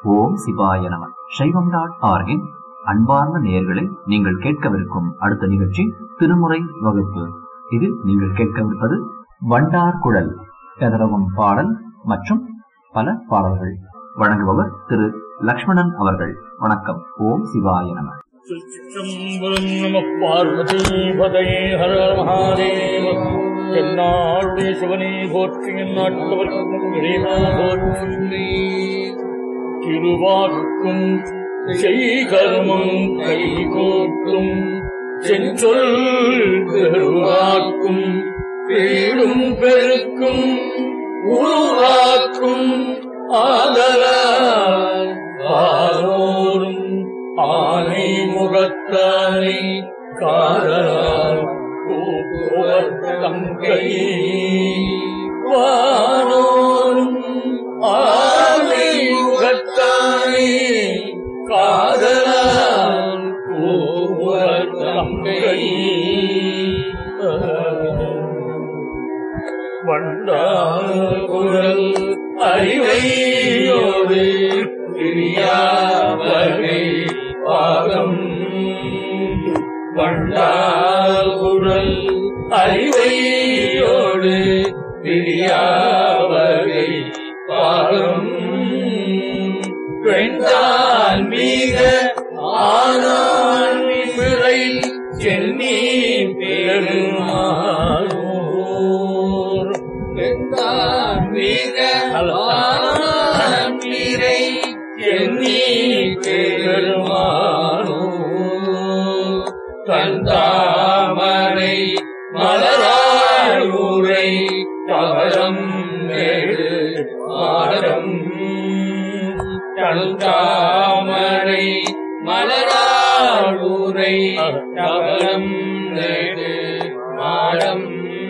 ஓம் சிவாய நம சைவம் டாட் ஆர்கின் அன்பார்ந்த நேயர்களை நீங்கள் கேட்கவிருக்கும் அடுத்த நிகழ்ச்சி திருமுறை வகுப்பு இதில் நீங்கள் கேட்கவிருப்பது வண்டார் குழல் எதரவும் பாடல் மற்றும் பல பாடல்கள் வழங்குபவர் திரு லக்ஷ்மணன் அவர்கள் வணக்கம் ஓம் சிவாய நம திருச்சிற்றம்பலம் நம பார்வதீபதையே ஹர மகாதேவ என்னாளுடைய சிவனே போற்றி எந்நாட்டவர்க்கும் இறைவா போற்றி திருவாக்கும் செய்கர்மம் கைகோட்டும் செஞ்சொல் பெருவாக்கும் பேடும் பெருக்கும் உருவாக்கும் ஆதலால் ஆரோரும் ஆனை முகத்தானை காதலால் கூப்புவர் தங்கை வானோரும் ஆனை முகத்தானை காதலால் கூப்புவர் தங்கை வண்டாகுரல் அறிவையோடு பிரியாவகை பாகம் வண்டாகுரல் அறிவையோடு பிரியாவகை பாகம் பெண்தான் மிக ஆனான் பிறை சென்னி பெருமானோர் பெண்தான் மிக ஆனான் பிறை சென்னி பெருமானோர் தந்தாமரை மலராயூரை தவறம் நேடு மாடம் தந்தாமரை மலராளூரை தவறம் நேடு மாடம்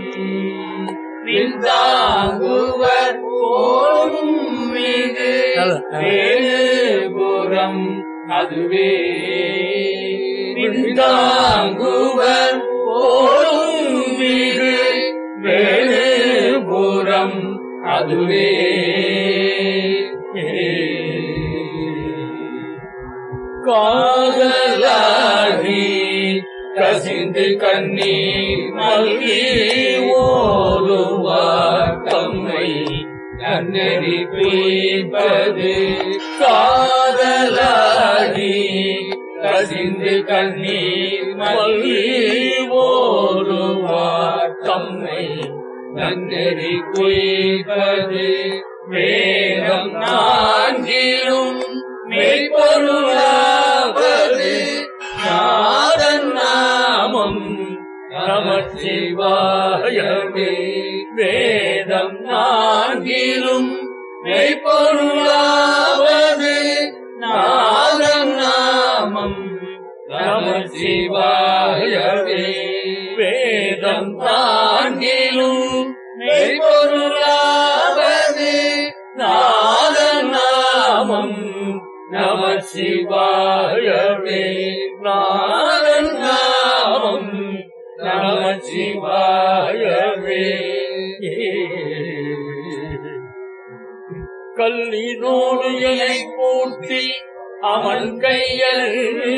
பிந்தாங்குவர் போலும் மீது வேலுபுரம் அதுவே பிந்தாங்குவர் போலும் மீது வேலுபுரம் அதுவே காதலாகி கசிந்து கண்ணீர் மல்கி ஓடுவார் தம்மை நன்னறி பிடிப்பது காதலாகி கசிந்து கண்ணீர் மல்கி ஓடுவார் தம்மை நன்னறி குய்ப்பது வேதம் நான்கிலும் மெய்ப்பொருளாவது நாதன் நாமம் நமச்சிவாயமே வேதம் நான்கிலும் மெய்ப்பொருளாவது நாதன் நாமம் நமச்சிவாயமே வேதம் நான்கிலும் மெய்ப்பொருளாவது நாதன் நாமம் நம சிவாயவே நாதன் நாமம் நம சிவாயவே கல்லினோடு இலை போற்றி அவன் கையல்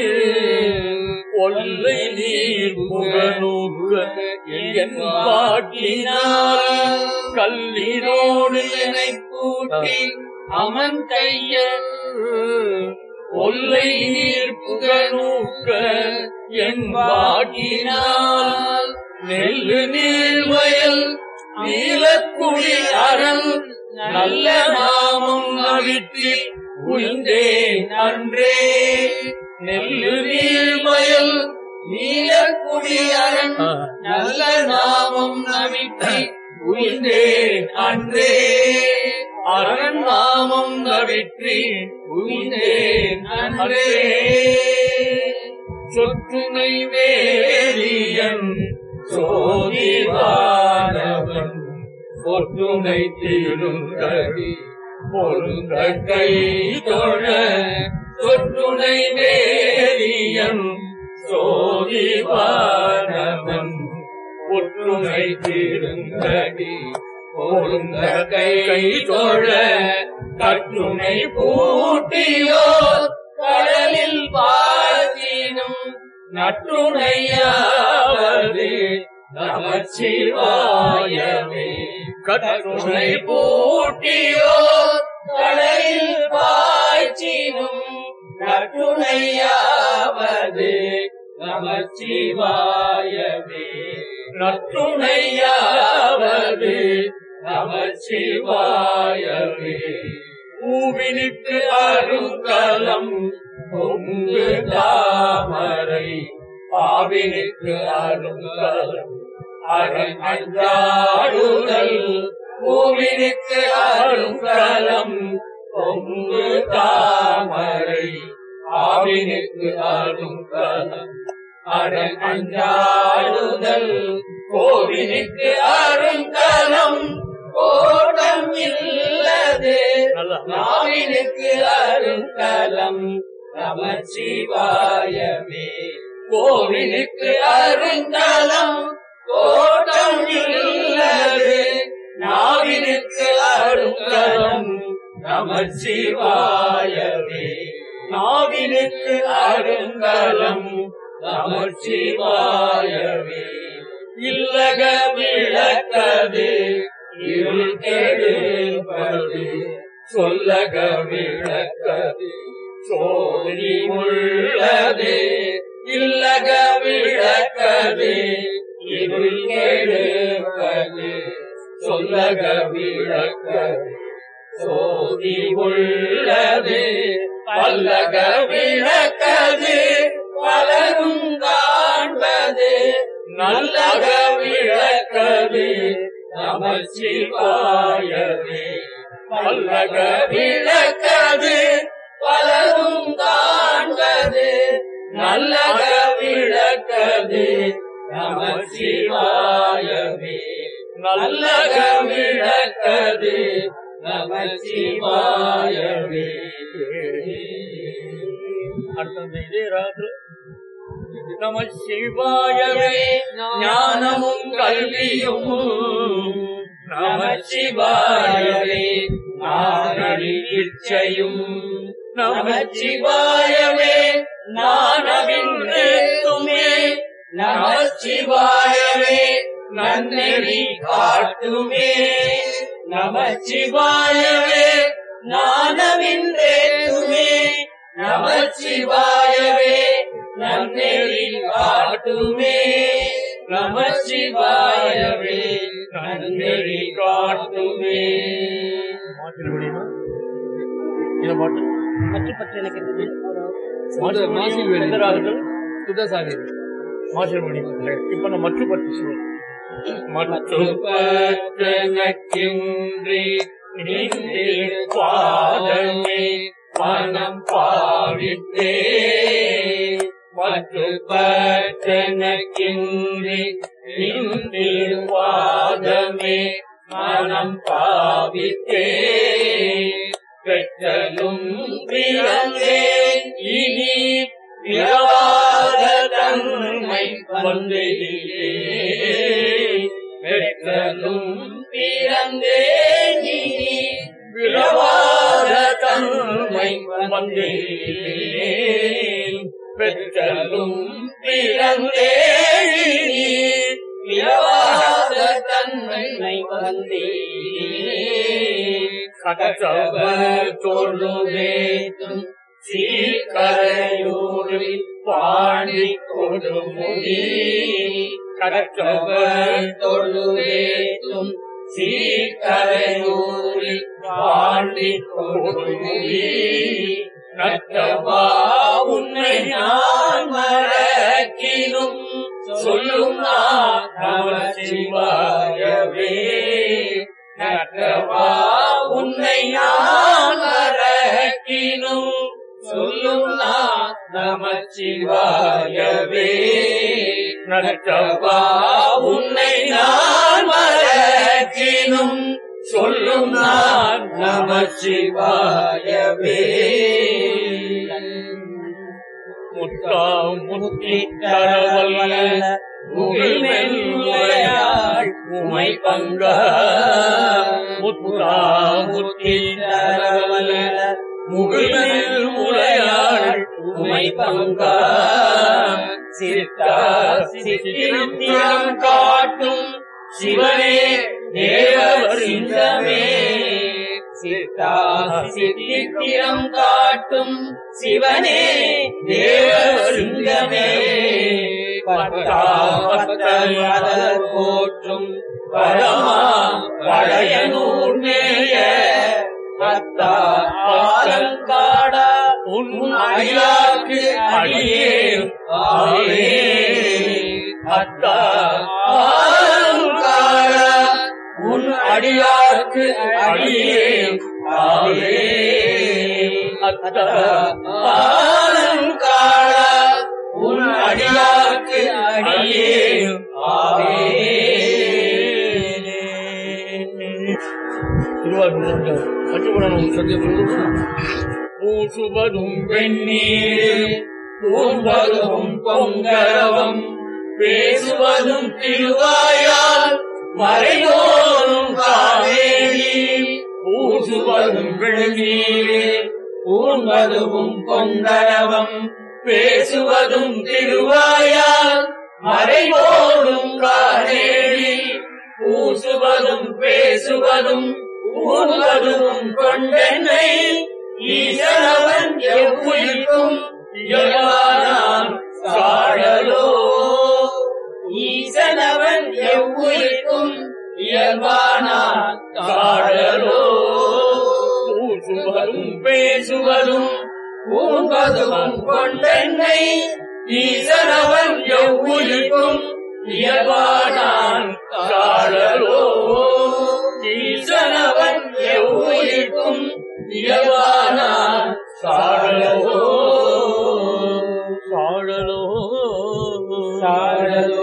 ஒல்லை நீர் புகழூக என் பாட்டினார் கல்லினோடு இலை பூட்டி அவன் கையல் ஒல்லை நீர் புகழூக்க என் பாட்டினால் நெல்லு நீர் வயல் நீலக்குடி அரண் நல்ல நாமம் அவிற்றில் உயிர்ந்தேன் அன்றே நெல்லு நீர்மயல் நீலக்குடி அரண் நல்ல நாமம் நவிற்றி உயிர்ந்தேன் அன்றே அரண் நாமம் நவிற்றி உயிர்ந்தேன் அன்றே சொற்றுனை வேலியன் சோதிவானவன் பொற்றுனை தீருங்கடி பொருந்த கை தொழ சொற்றுனை வேலியன் சோதிவானவன் ஒற்றுமை தீருங்கடி பொருந்த கை தொழ கற்றுனை பூட்டி பூட்டியோர் கடலில் பாழ்த்தினும் நட்டுணையாவது நமச்சிவாயமே கட்டுணை பூட்டியோர் கடலில் பாய்ச்சினும் நட்டுணையாவது நமச்சிவாயமே நற்றுணையாவது நமச்சிவாயமே பூவினுக்கு அருங்கலம் பொங்கு தாமரை பாவினுக்கு அருங்கலம் அரண் அஞ்சாடுதல் பூவினுக்கு அருங்கலம் பொங்கு தாமரை ஆவினுக்கு அருங்கலம் அரண் அஞ்சாடுதல் கோவினுக்கு அருங்கலம் கோட்டம் இல்லது நாவினுக்கு அருங்கலம் நமச்சிவாயமே கோவிலுக்கு அருங்கலம் கோட்டம் இல்லது நாவினுக்கு அருங்கலம் நமச்சிவாயமே நாவினுக்கு அருங்கலம் நமச்சிவாயமே இல்லக விளக்கது இருள் கெடுப்பது சொல்லக விளக்கது சோழி உள்ளது இல்லக விளக்கது இருள் கெடுப்பது சொல்லக விளக்கது சோதி உள்ளது பல்லக விளக்கது பலரும் காண்பது நல்லக விளக்கது நமச்சிவாயவே பல்லக விளக்கது பலரும் காண்பது நல்லக விளக்கது நமச்சிவாயவே நல்லக விளக்கது நமச்சிவாயவே அடுத்தது இதே ராகு நம சிவாயவே ஞானமும் கல்வியும் நம சிவாயவே நானடி இச்சையும் நம சிவாயவே நானவின்றேத்துமே நம சிவாயவே நன்னெறி காட்டுமே நம சிவாயவே நானவின்றேத்துமே நம சிவாயவே நன்னெறி காட்டுமே நம சிவாயவே நன்னெறி காட்டுமே இந்த பாட்டு பற்று பற்று எனக்கு இருக்குது மாசில் மாசில் வேலை. வேலைகள் சுதசாமி மாசில் மணி இப்ப நான் மற்ற பற்றி சொல்றேன் மற்று பற்றனக்கின்றி நின்றில் பாதமே மனம் பாவித்தே மற்று பற்றனக்கின்றி நின்றில் பாதமே மனம் பாவித்தே பெற்றலும் பிறந்தேன் இனி பிறவாத தன்மை வந்தேனே பெற்றலும் பிறந்தேன் இனி பிறவாத தன்மை வந்தேன் பெற்றலும் பிறந்தேன் இனி பிறவாத தன்மை வந்தேன் கற்றவர் தொழுவேத்தும் சீக்கரையூரில் பாடி கொடுமுடி கற்றவர் தொழுவேத்தும் சீக்கரையூரில் பாடி கொடுமுடி நற்றவா உன்னை நான் மறக்கினும் சொல்லும் நான் நம சிவாயவே நற்றவா உன்னை நான் மறக்கினும் சொல்லும் நான் நம சிவாயவே நற்றவா உன்னை நான் மறக்கினும் சொல்லும் நான் நம சிவாயவே முத்தா முத்தி தரவல்ல முகில்மென்மையாள் உமை பங்க முத்தா முத்தி தரவல்ல முகில்மென்மையாள் பங்கா சித்தா சித்திரம் காட்டும் சிவனே தேவ சிங்கமே சித்தா சித்திரம் காட்டும் சிவனே தேவ சிங்கமே பத்தா பத்தர் போற்றும் பரமா பழையனூர் மேய அத்தா பாலங்காடா உன் அடியாக்கு அடியே ஆவே அத்தா பாலங்காடா உன் அடியாக்கு அடியே ஆவே அத்தா பாலங்காடா உன் அடியாக்கு அடியே ஆவே திருவாரூர் பஞ்சபுராணம் சொல்லி பூசுவதும் வெந்நீர் பூம்பதும் பொங்கரவம் பேசுவதும் திருவாயால் மறையோரும் காவேரி பூசுவதும் வெந்நீர் பூம்பதும் பொங்கரவம் பேசுவதும் திருவாயால் மறையோரும் காவேரி பூசுவதும் பேசுவதும் பூவதும் கொண்டென்னை ஈசனவன் எவ்வுயிர்க்கும் இயல்பானான் சாழலோ ஈசனவன் எவ்வுயிர்க்கும் இயல்பானான் சாழலோ பூசுவதும் பேசுவதும் பூம்பதும் கொண்டென்னை ஈசனவன் எவ்வுயிர்க்கும் இயல்பானான் சாழலோ ஈசனவன் எவ்வுயிர்க்கும் இயல்பானான் சாழலோ சாழலோ சாழலோ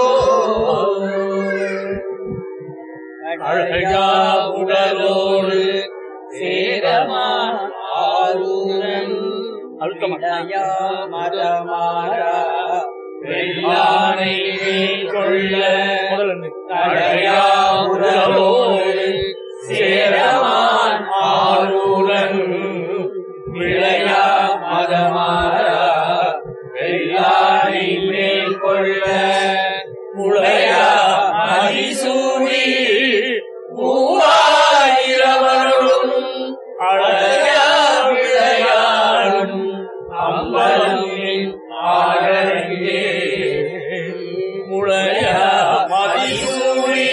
அழகா உடலோடு சேரமான் ஆரூரன் அழுத்தமா இளையா மதமாரா வெள்ளானை கொள்ள முதல்ல இருந்து. தடையா உடலோடு சேரமான் ஆரூரன் விளையா மதமாரா வெள்ளானை மேல் கொள்ள முளையா மதிசூடி மூவாயிரவர்களும் அழகா விளையாடும் அம்பலமின் ஆடரங்கே முளையா மதிசூடி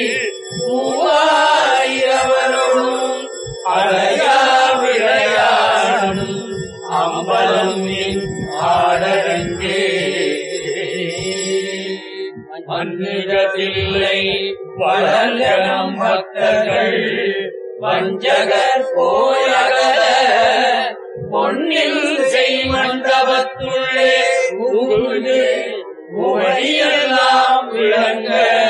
மூவாயிரவர்களும் அழகா விளையாடும் அம்பலமின் ஆடரங்கே மன்னிடத்தில்லை வளர்கணம் பக்தர்கள் வஞ்சகர் போயகல பொன்னில் செய்மண்டபத்துள்ளே புகுந்து உமையெல்லாம் விளங்க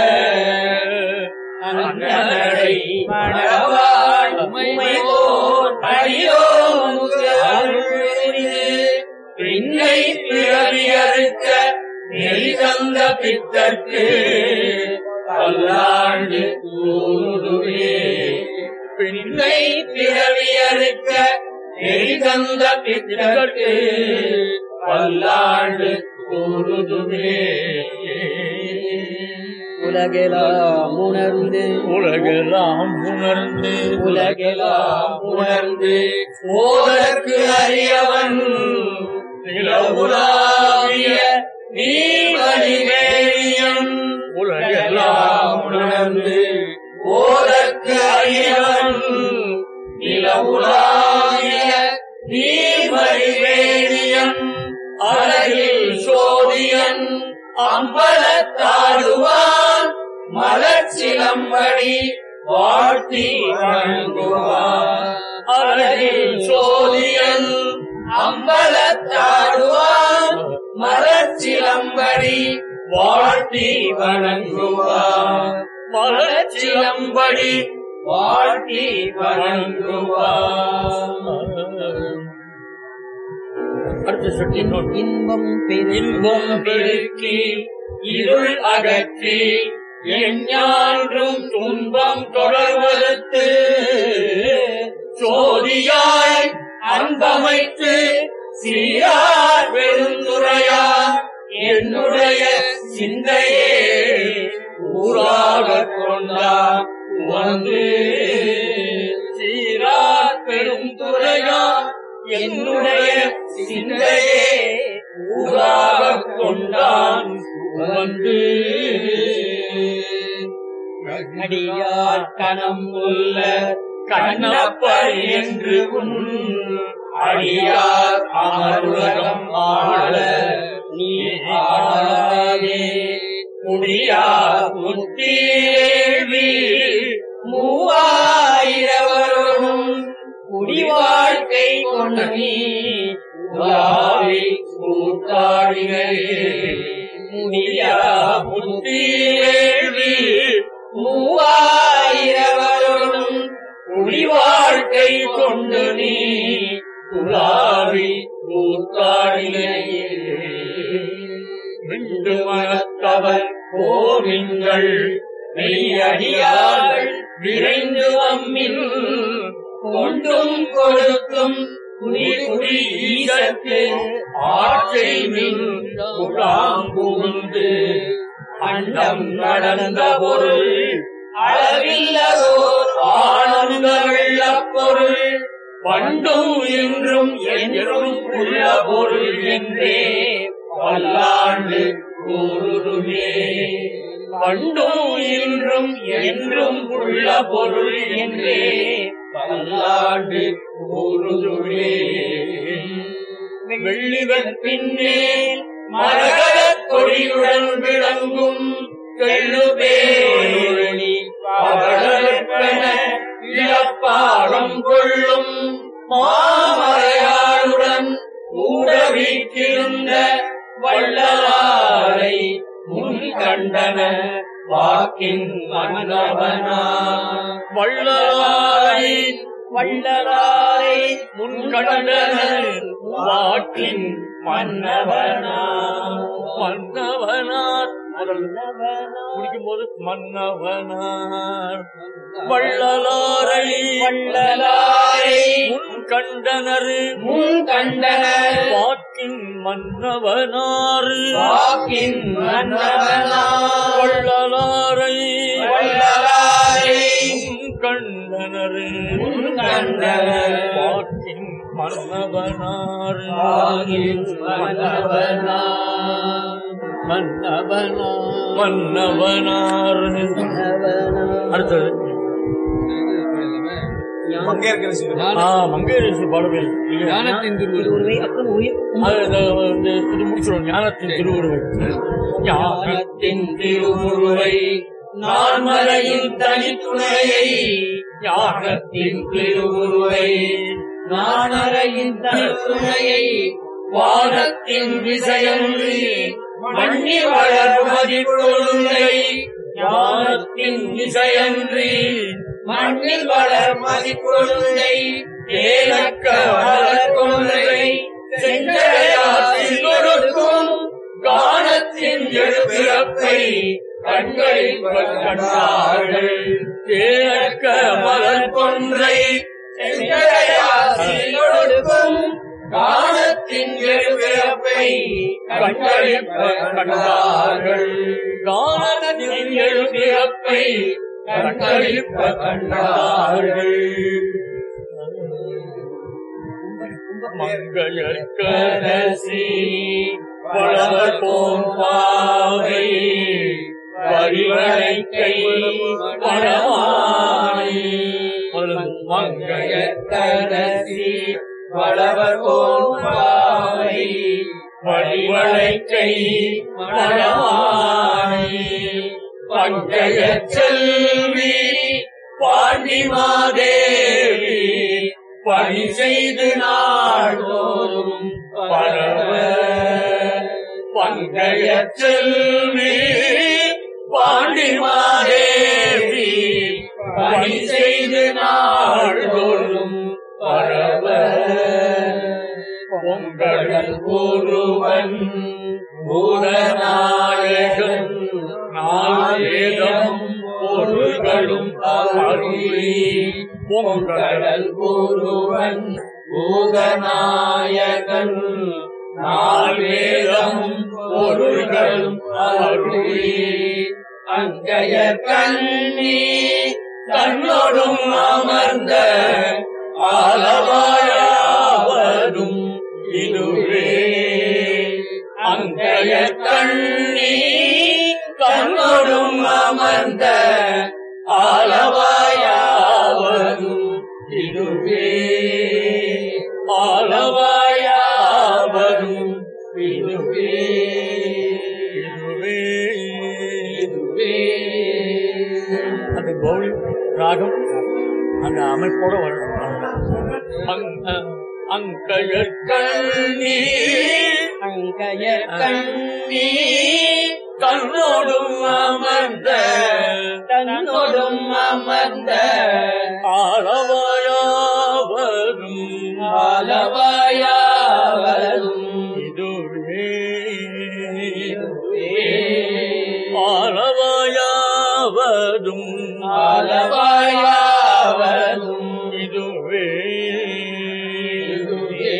அன்னடை மணவாள் உமையோர் அடியோமுக்கு அருள் புரிந்து பின்னை பிறவி அறுக்க நெறி தந்த பித்தற்கு பல்லாண்டு கூடுவே பின்னை பிறவி அறுக்க நெறி தந்த பித்தற்கு பல்லாண்டு கூடுதுமே உலகெல்லாம் உணர்ந்து உலகெல்லாம் உணர்ந்து உலகெல்லாம் உணர்ந்து ஓதற்கு அறியவன் நிலவுலாவிய நீவழிவேணியன் உலகெல்லாம் உணர்ந்து ஓதற்கு அறியவன் நிலவுலாவிய நீவழிவேணியன் அழகில் சோதியன் அம்பலத்தாடுவான் மலர்ச்சிலம்படி வாழ்த்தி வணங்குவான் அழகில் சோதியன் அம்பலத்தாடுவான் மலர்ச்சிலம்படி வாழ்த்தி வணங்குவான் மலர்ச்சிலம்படி வாழ்த்தி வணங்குவான் அடுத்த சுட்டி நோட் இன்பம் பெரு இன்பம் பெருக்கி இருள் அகற்றி எஞ்ஞான்றும் துன்பம் தொடர்வதற்கு சோதியாய் அன்பமைத்து சீரார் பெருந்துரையா என்னுடைய சிந்தையே ஊராக கொண்டா வந்து சீரார் பெருந்துரையா என்னுடைய சிந்தையே ஊராக கொண்டான் வந்து அடியார் கணம் உள்ள கண்ணப்பர் என்று உன் அடியார் அமருலகம் ஆள நீ ஆளாதே முடியா முத்தேவி மூவாயிரவரும் குடி வாழ்க்கை கொண்டு நீ உலாவி கூத்தாடிகளே முடியா முத்தேவி மூவாயிரவரும் குடி வாழ்க்கை கொண்டு நீ உலாவி கூத்தாடிகளே விண்டு மனத்தவர் போவிங்கள் மெய்யடியார்கள் விரைந்து அம்மில் கொண்டும் கொடுத்தும் குடி குடி ஈசத்து ஆற்றை மின் குழாம் புகுந்து அண்டம் நடந்த பொருள் அளவில்லதோர் ஆனந்த வெள்ளப் பொருள் பண்டும் இன்றும் என்றும் உள்ள பொருள் என்றே பல்லாண்டு கூறுமே பண்டும் இன்றும் என்றும் உள்ள பொருள் என்றே பல்லாண்டு கூறுமே வெள்ளிவன் பின்னே மரகத கொடியுடன் விளங்கும் கெழுபேரொழி பவளப்பென இழப்பாடம் கொள்ளும் மாமரையாளுடன் கூட வீட்டிருந்த வள்ளலாரை முன் கண்டன வாக்கின் மன்னவனா வள்ளலாரை வள்ளலாரை முன் கண்டன வாக்கின் மன்னவனா மன்னவனார் குடிக்கும் போது மன்னவனார் வள்ளலாரை வள்ளலாரை முன் கண்டனர் முன் கண்டன வாக்கின் மன்னவனார் வாக்கின் மன்னவனா வள்ளலாரை வள்ளலாரை முன் கண்டனர் முன் கண்டனர் வாக்கின் மன்னவனார் வாக்கின் மன்னவனா மன்னவனா மன்னவனார் அடுத்தது ஆ மங்கையரசு பாடவே ஞானத்தின் திருவுருவை அப்புறம் உயிர் அது இந்த- இந்த இது முடிச்சிடும் ஞானத்தின் திருவுருவை ஞான ஞானத்தின் திருமுருவை நான்மறையின் தனித்துணையை ஞானத்தின் திருவுருவை நானறையின் தனித்துணையை வானத்தின் விசயன்று மண்ணி வளர்மதி கொழுந்தை ஞானத்தின் விசயன்று மண்ணில் வளர்மதி கொழுந்தை ஏலக்க வளர் கொள்கை செஞ்சையாற்றில் கொடுக்கும் கானத்தின் எழுபிறப்பை கண்களில் கண்டார்கள் கேட்க மலர் கொன்றை செஞ்சையாற்றில் கொடுக்கும் கானத்தின் எழுபிறப்பை கண்களில் கண்டார்கள் கானத்தின் எழுபிறப்பை கண்களில் கண்டார்கள் மங்கையர்க்கரசி வளவர் போன் பாவை வரிவளை கை வளமாய் மங்கையரசி வளவர் போன் பாவை வரிவளை கை வளமாய் பங்கைய செல்வி பாண்டி மாதேவி பணி செய்து நாள்தோறும் பரவ பங்கைய செல்வி பாண்டி மாதேவி பணி செய்து நாள்தோறும் பரவ பொங்கல் ஒருவன் பூரநாயகன் நாளேதம் பொருள்களும் அருளி பொங்கல் ஒருவன் பூதநாயகன் நால்வேதம் பொருள்களும் அருளி அங்கைய கண்ணி தன்னோடும் அமர்ந்த ஆலவாயாவதும் இதுவே அங்கைய கண்ணி தன்னோடும் அமர்ந்த ஆலவாயாவதும் இதுவே ஆலவாயாவதும் இதுவே இதுவே இதுவே அந்த கௌரி ராகம் அந்த அமைப்போட வரும் அங்க- அங்கையர் கண்ணி அங்கய கண்ணி தன்னோடும் அமர்ந்த தன்னோடும் அமர்ந்த ஆளவாயாவரும் ஆலவாயாவதும் இதுவே இதுவே ஆளவாயாவதும் ஆலவாயாவதும் இதுவே இதுவே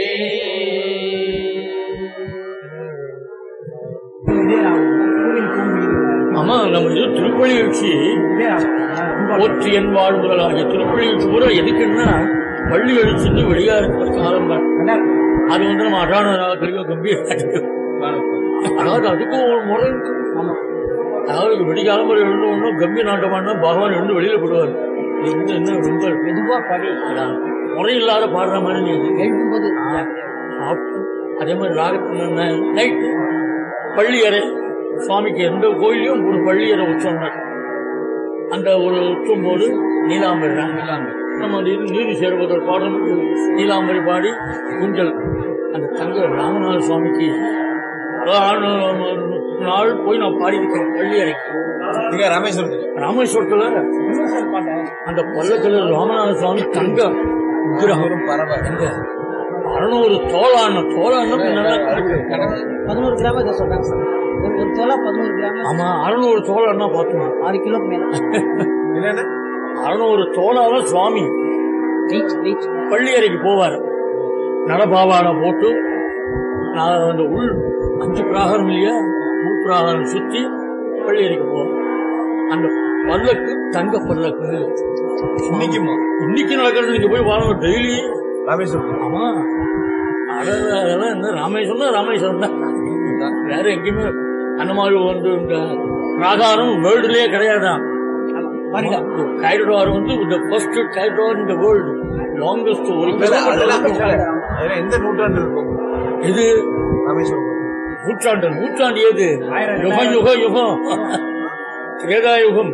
ஆமா நம்ம இது திருப்பள்ளி வச்சு போற்றி என் வாழ்வுகளாகிய திருப்பள்ளி வச்சு கூட எதுக்குன்னா பள்ளி அழிச்சுட்டு வெளியா இருக்கிற காலம் தான் அது வந்து நம்ம அடான ராகத்திலேயோ கம்பீர அதாவது அதுக்கும் ஒரு முறை இருக்கு. அதாவது வெடிக்காலம்பரை எழுந்து ஒன்றும் கம்பீர நாட்டமானா பகவான் எழுந்து வெளியில போடுவார் இது வந்து என்ன ரொம்ப மெதுவா படி அதான் முறை இல்லாத பாடுற மாதிரி நீ எழுதும்போது சாப்பிட்டு அதே மாதிரி ராகத்தில் நைட் பள்ளியறை சுவாமிக்கு எந்த கோயிலையும் ஒரு பள்ளியறை உற்சவம் நடக்கும். அந்த ஒரு உற்சவம் போது நீலாம்பரி தான் நீலாம்பரி நம்ம அந்த இது நீதி சேர்வதற்கு பாடம் நீலாம்பரி பாடி குஞ்சல் அந்த தங்க ராமநாத சுவாமிக்கு அதான் ஒரு நாள் போய் நான் பாடியிருக்கேன் பள்ளியறைக்கு ராமேஸ்வரத்துல அந்த பல்லக்கில் ராமநாத சுவாமி தங்க விக்கிரகம் எங்க அறுநூறு தோளான தோளான பதினோரு கிராம் இதை சொல்றாங்க சார் ஒரு ஒரு தோலா பதினோரு கிராம் ஆமா அறுநூறு தோளானா பார்த்தோம் ஆறு கிலோக்கு மேல அறுநூறு தோளால சுவாமி வெயிட் வெயிட் பள்ளியறைக்கு போவார் நடபாவாடை போட்டு நான் அந்த உள் அஞ்சு பிராகாரம் இல்லையா உள் பிராகாரம் சுத்தி பள்ளியறைக்கு போவோம் அந்த பல்லக்கு தங்க பல்லக்கு இன்னைக்குமா இன்னைக்கு நடக்கிறது நீங்க போய் வாங்க டெய்லி ராமேஸ்வரம் ஆமா அட- அதெல்லாம் என்ன ராமேஸ்வரம் தான் ராமேஸ்வரம் தான் வேற எங்கேயுமே அந்த மாதிரி வந்து இந்த பிராகாரம் வேர்ல்டுலயே கிடையாதான் கைடோர் வந்து இந்த ஃபர்ஸ்ட் கைடோர் இந்த வேர்ல்டு லாங்கஸ்ட் ஒரு அதெல்லாம் அதெல்லாம் எந்த நூற்றாண்டு இருக்கும் இது ராமேஸ்வரம் நூற்றாண்டு நூற்றாண்டு ஏது யுகம் யுகம் யுகம் திரேதா யுகம்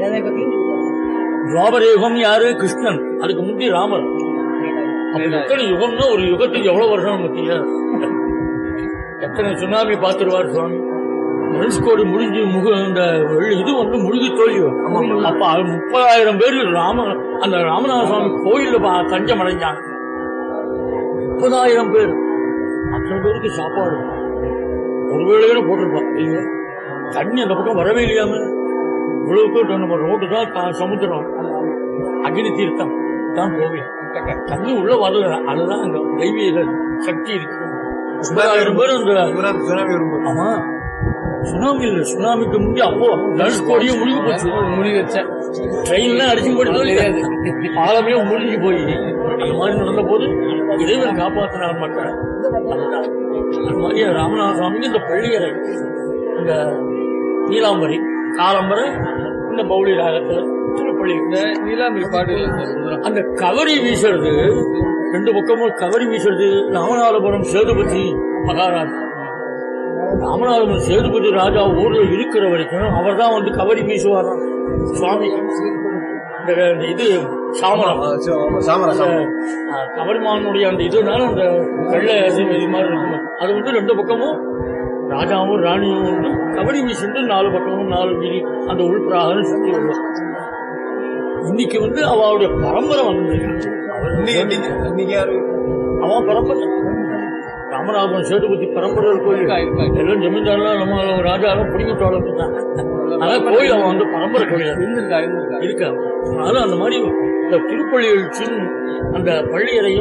துவாபர யுகம் யாரு கிருஷ்ணன் அதுக்கு முந்தி ராமர் அப்ப எத்தனை யுகம்னா ஒரு யுகத்துக்கு எவ்வளவு வருஷம் பத்தியா எத்தனை சுனாமி பார்த்துருவார் சுவாமி தனுஷ்கோடி முடிஞ்சு முக இந்த வெள்ளி இது வந்து முழுகி தோல்வி அப்ப அது முப்பதாயிரம் பேர் ராம அந்த ராமநாத சுவாமி கோயில்ல பா- தஞ்சம் அடைஞ்சாங்க முப்பதாயிரம் பேர் அத்தனை பேருக்கு சாப்பாடு ஒரு வேளையோட போட்டிருப்பான் இல்லையா தண்ணி அந்த பக்கம் வரவே இல்லையாம இவ்வளவு பேர் நம்ம ரோடு தான் தா- சமுத்திரம் அக்னி தீர்த்தம் தான் கோவில் தண்ணி உள்ள வரல அதுதான் அங்க தெய்வீக சக்தி இருக்கு முப்பதாயிரம் பேர் அந்த சுனாமி சுனாமி வரும்போது ஆமா சுனாமி இல்ல சுனாமிக்கு முந்தி அப்போ தனுஷ்கோடியும் முழுகி போச்சு முழுகி வச்ச ட்ரெயின்லாம் அடிச்சு போட்டு பாலமே முழுகி போய் அந்த மாதிரி நடந்த போது இறைவன் காப்பாற்றினார் மக்கள் அதுதான். அது மாதிரி ராமநாத சுவாமிக்கு இந்த பள்ளியறை இந்த நீலாம்பரி காலம்பரை இந்த பௌளி ராகத்துல திருப்பள்ளி நீலாம்பரி பாடு இல்லை சார் அந்த கவரி வீசுறது ரெண்டு பக்கமும் கவரி வீசுறது ராமநாதபுரம் சேதுபதி மகாராஜா ராமநாதபுரம் சேதுபதி ராஜா ஊர்ல இருக்கிற வரைக்கும் அவர் தான் வந்து கவரி வீசுவாராம் சுவாமி இந்த இந்த இது சாமரம் சாமரா அந்த அஹ், கவரிமானுடைய அந்த இதுனால அந்த வெள்ளை இது இது மாதிரி இருக்கும் அது வந்து ரெண்டு பக்கமும் ராஜாவும் ராணியும் வந்து கபடி வீசிட்டு நாலு பக்கமும் நாலு வீதி அந்த உள்பிராகம் சுற்றி வருவார் இன்னைக்கு வந்து அவளுடைய பரம்பரை வந்து இன்னைக்கு இன்னைக்கு இன்னைக்கு யாரு அவன் பரம்பரை ராமநாதபுரம் சேதுபதி பரம்பரை ஒரு கோயில் எல்லாம் ஜமீன்தாரெல்லாம் நம்ம ராஜாலாம் பிடிங்கிட்டு வளர்த்துட்டான் அதான் கோயில் அவன் வந்து பரம்பரை கோயில் இருந்திருக்கா இருந்திருக்கா இருக்கா அதனால அந்த மாதிரி இந்த திருப்பள்ளி எழுச்சியும் அந்த பள்ளியறையும்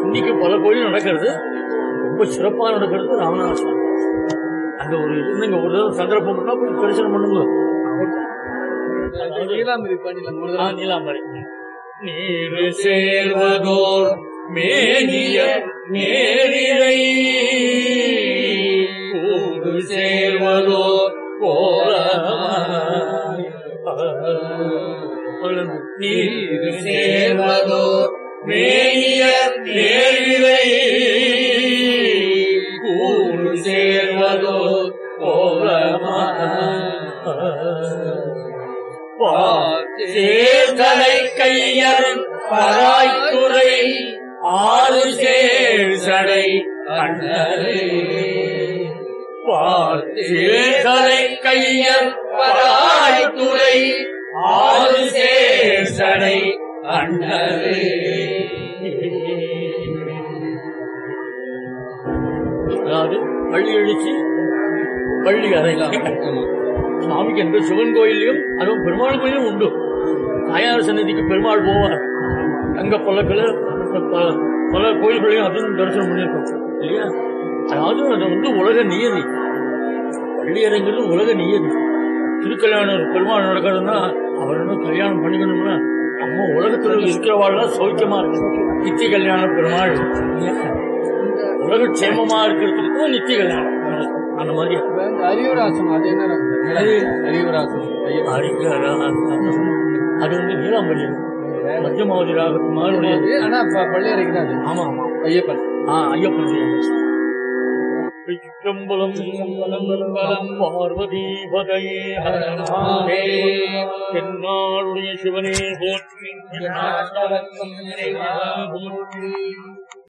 இன்னைக்கு பல கோயில் நடக்கிறது ரொம்ப சிறப்பா நடக்கிறது ராமநாதன் அந்த ஒரு இது நீங்க ஒரு தடவை சந்தர்ப்பம் பண்ணா போய் தரிசனம் பண்ணுங்க நீலாம்பரி பாடியில் ஒரு ஆ, நீலாம்பரி நீரு சேர்வதோர் மேனிய நேரிழை கூடு சேர்வதோர் கோலமாய். நீரு சேர்வதோர் மேனிய நேரிழை கூடு சேர்வதோர் கோலமாய். சேர்தலை கையர் பராய்த்துறை ஆறு சேர்சடை அண்ணரே சேர்தலை கையர் பராய்த்துறை ஆறு சேர்சடை அண்ணரே அதாவது பள்ளி எழுச்சி பள்ளி அறை சுவாமிக்கு எந்த சிவன் கோயிலையும் அதுவும் பெருமாள் கோயிலும் உண்டு தாயார் சன்னதிக்கு பெருமாள் போவார் தங்க பல்லக்கில் ப- பல கோயில்களையும் அதுவும் தரிசனம் பண்ணியிருக்கோம் இல்லையா அதாவது அது வந்து உலக நியதி பள்ளியறைங்கிறது உலக நியதி திருக்கல்யாணம் பெருமாள் நடக்கிறதுனா அவர் என்ன கல்யாணம் பண்ணிக்கணும்னா நம்ம உலகத்தில் இருக்கிறவாள்லாம் சௌக்கியமா இருக்கு நித்திய கல்யாணம் பெருமாள் உலக க்ஷேமமா இருக்கிறதுக்கு தான் நித்திய கல்யாணம் அந்த மாதிரி அரியூராசனம் அது என்ன அரியூராசனம் ஐயப்பன் அரிக்கராசனம். அது வந்து நீலாம்பரி மத்தியமாவதி ராககுமாருடைய ஆனா ப- பள்ளியறைக்கு தான் அது ஆமா ஆமா ஐயப்பன் ஆ ஐயப்பன் சிற்றம்பலம் பலம் பார்வதி பதையே ஹரநாதே தென்னாளுடைய சிவனே போற்றி போற்றி